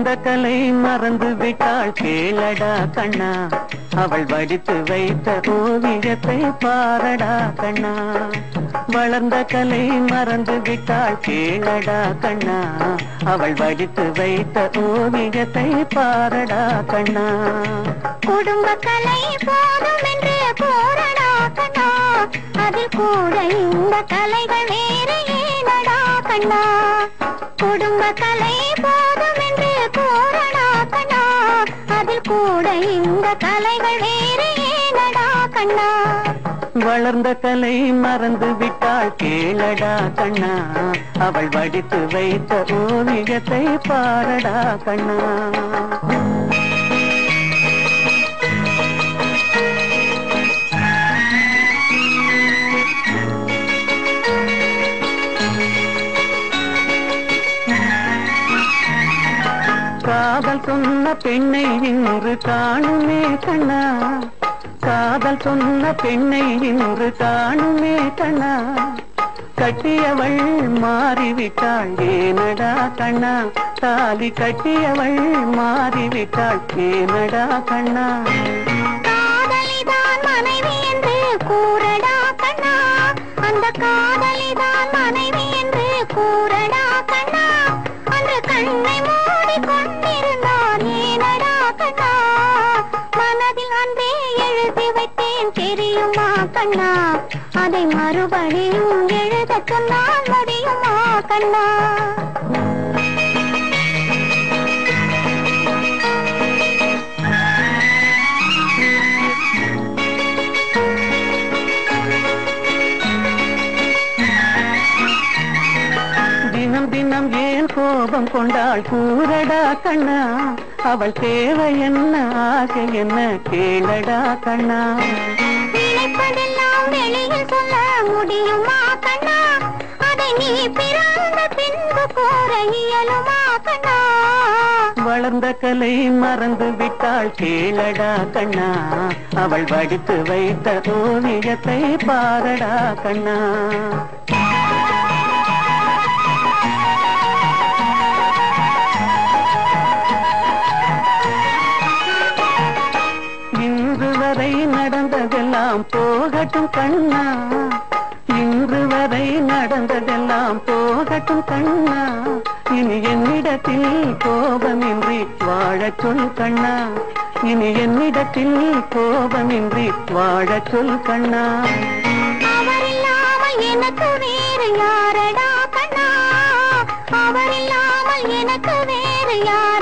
வளர்ந்த கலை மறந்து விட்டாள் கேளடா கண்ணா அவள் வடித்து வைத்த ஓவியத்தை பாரடா கண்ணா வளர்ந்த கலை மறந்து விட்டாள் கேளடா கண்ணா அவள் வடித்து வைத்த ஓவியத்தை பாரடா கண்ணா குடும்ப கலை போதும் என்று போரடா கண்ணா அதில் கூட இந்த கலைகள் வேறு ஏனடா கண்ணா குடும்ப கலை போதும் என்று போரடா கண்ணா அதில் கூட இந்த கலைகள் வேறு ஏனடா கண்ணா வளர்ந்த கலை மறந்து விட்டாள் கேளடா கண்ணா அவள் வடித்து வைத்த ஓவியத்தை பாரடா கண்ணா காதல் சொன்ன பெண்ணை இன்று காணுமே கண்ணா காதல் சொன்ன பெண்ணை இன்று காணுமே கண்ணா கட்டியவள் மாறிவிட்டாள் ஏனடா கண்ணா தாலி கட்டியவள் மாறிவிட்டாள் ஏனடா கண்ணா காதலிதான் மனைவி என்று கூறடா கண்ணா அந்த காதலிதான் மனைவி என்று கூறடா கண்ணா அன்று கண்ணை மூடி கொண்டிருந்தான் ஏனடா கண்ணா மனதில் அன்றே எழுதி வைத்தேன் தெரியுமா கண்ணா அதை மறுபடியும் எழுத சொன்னால் முடியுமா கண்ணா தினம் தினம் ஏன் கோபம் கொண்டாள் கூறடா கண்ணா அவள் தேவை என்ன ஆசை என்ன கேளடா கண்ணா நினைப்பதெல்லாம் வெளியில் சொல்ல முடியுமா கண்ணா அதை நீ பிறந்த பின்பு கூற இயலுமா கண்ணா வளர்ந்த கலை மறந்து விட்டாள் கேளடா கண்ணா அவள் வடித்து வைத்த ஓவியத்தை பாரடா கண்ணா இன்று வரை நடந்ததெல்லாம் போகட்டும் கண்ணா இன்று வரை நடந்ததெல்லாம் போகட்டும் கண்ணா இனி என்னிடத்தில் கோபமின்றி வாழச் சொல் கண்ணா இனி என்னிடத்தில் கோபமின்றி வாழச் சொல் கண்ணா அவர் இல்லாமல் எனக்கு வேறு யாரடா கண்ணா அவர் இல்லாமல் எனக்கு வேறு யார்